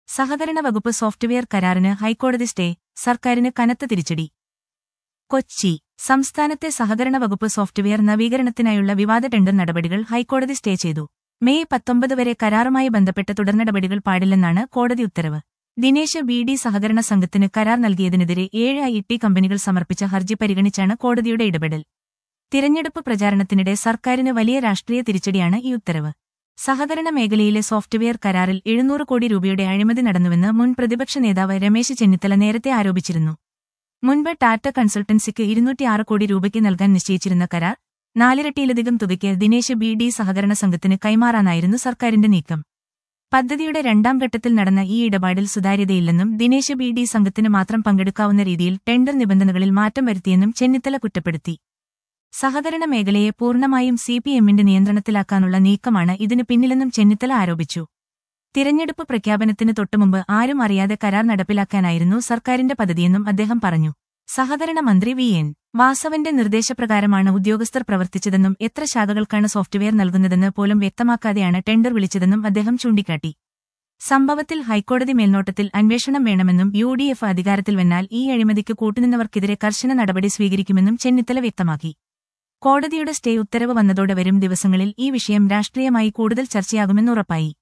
സഹകരണ വകുപ്പ് സോഫ്റ്റ്വെയർ കരാറിന് ഹൈക്കോടതി സ്റ്റേ സർക്കാരിന് കനത്ത തിരിച്ചടി കൊച്ചി സംസ്ഥാനത്തെ സഹകരണ വകുപ്പ് സോഫ്റ്റ്വെയർ നവീകരണത്തിനായുള്ള വിവാദ ടെൻഡർ നടപടികൾ ഹൈക്കോടതി സ്റ്റേ ചെയ്തു മെയ് പത്തൊമ്പത് വരെ കരാറുമായി ബന്ധപ്പെട്ട തുടർനടപടികൾ പാടില്ലെന്നാണ് കോടതി ഉത്തരവ് ദിനേശ് ബി ഡി സഹകരണ സംഘത്തിന് കരാർ നൽകിയതിനെതിരെ ഏഴ് ഐ ടി കമ്പനികൾ സമർപ്പിച്ച ഹർജി പരിഗണിച്ചാണ് കോടതിയുടെ ഇടപെടൽ തിരഞ്ഞെടുപ്പ് പ്രചാരണത്തിനിടെ സർക്കാരിന് വലിയ രാഷ്ട്രീയ തിരിച്ചടിയാണ് ഈ ഉത്തരവ് സഹകരണ മേഖലയിലെ സോഫ്റ്റ്വെയർ കരാറിൽ എഴുന്നൂറ് കോടി രൂപയുടെ അഴിമതി നടന്നുവെന്ന് മുൻ പ്രതിപക്ഷ നേതാവ് രമേശ് ചെന്നിത്തല നേരത്തെ ആരോപിച്ചിരുന്നു മുൻപ് ടാറ്റ കൺസൾട്ടൻസിക്ക് ഇരുന്നൂറ്റിയാറ് കോടി രൂപയ്ക്ക് നൽകാൻ നിശ്ചയിച്ചിരുന്ന കരാർ നാലിരട്ടിയിലധികം തുകയ്ക്ക് ദിനേശ് ബി ഡി സഹകരണ സംഘത്തിന് കൈമാറാനായിരുന്നു സർക്കാരിന്റെ നീക്കം പദ്ധതിയുടെ രണ്ടാം ഘട്ടത്തിൽ നടന്ന ഈ ഇടപാടിൽ സുതാര്യതയില്ലെന്നും ദിനേശ് ബി ഡി സംഘത്തിന് മാത്രം പങ്കെടുക്കാവുന്ന രീതിയിൽ ടെൻഡർ നിബന്ധനകളിൽ മാറ്റം വരുത്തിയെന്നും ചെന്നിത്തല കുറ്റപ്പെടുത്തി സഹകരണ മേഖലയെ പൂർണ്ണമായും സി പി എമ്മിന്റെ നിയന്ത്രണത്തിലാക്കാനുള്ള നീക്കമാണ് ഇതിന് പിന്നിലെന്നും ചെന്നിത്തല ആരോപിച്ചു തിരഞ്ഞെടുപ്പ് പ്രഖ്യാപനത്തിന് തൊട്ടുമുമ്പ് ആരും അറിയാതെ കരാർ നടപ്പിലാക്കാനായിരുന്നു സർക്കാരിന്റെ പദ്ധതിയെന്നും അദ്ദേഹം പറഞ്ഞു സഹകരണ മന്ത്രി വി എൻ വാസവന്റെ നിർദ്ദേശപ്രകാരമാണ് ഉദ്യോഗസ്ഥർ പ്രവർത്തിച്ചതെന്നും എത്ര ശാഖകൾക്കാണ് സോഫ്റ്റ്വെയർ നൽകുന്നതെന്ന് പോലും വ്യക്തമാക്കാതെയാണ് ടെൻഡർ വിളിച്ചതെന്നും അദ്ദേഹം ചൂണ്ടിക്കാട്ടി സംഭവത്തിൽ ഹൈക്കോടതി മേൽനോട്ടത്തിൽ അന്വേഷണം വേണമെന്നും യു ഡി എഫ് അധികാരത്തിൽ വന്നാൽ ഈ അഴിമതിക്ക് കൂട്ടുനിന്നവർക്കെതിരെ കർശന നടപടി സ്വീകരിക്കുമെന്നും ചെന്നിത്തല വ്യക്തമാക്കി കോടതിയുടെ സ്റ്റേ ഉത്തരവ് വന്നതോടെ വരും ദിവസങ്ങളിൽ ഈ വിഷയം രാഷ്ട്രീയമായി കൂടുതൽ ചർച്ചയാകുമെന്നുറപ്പായി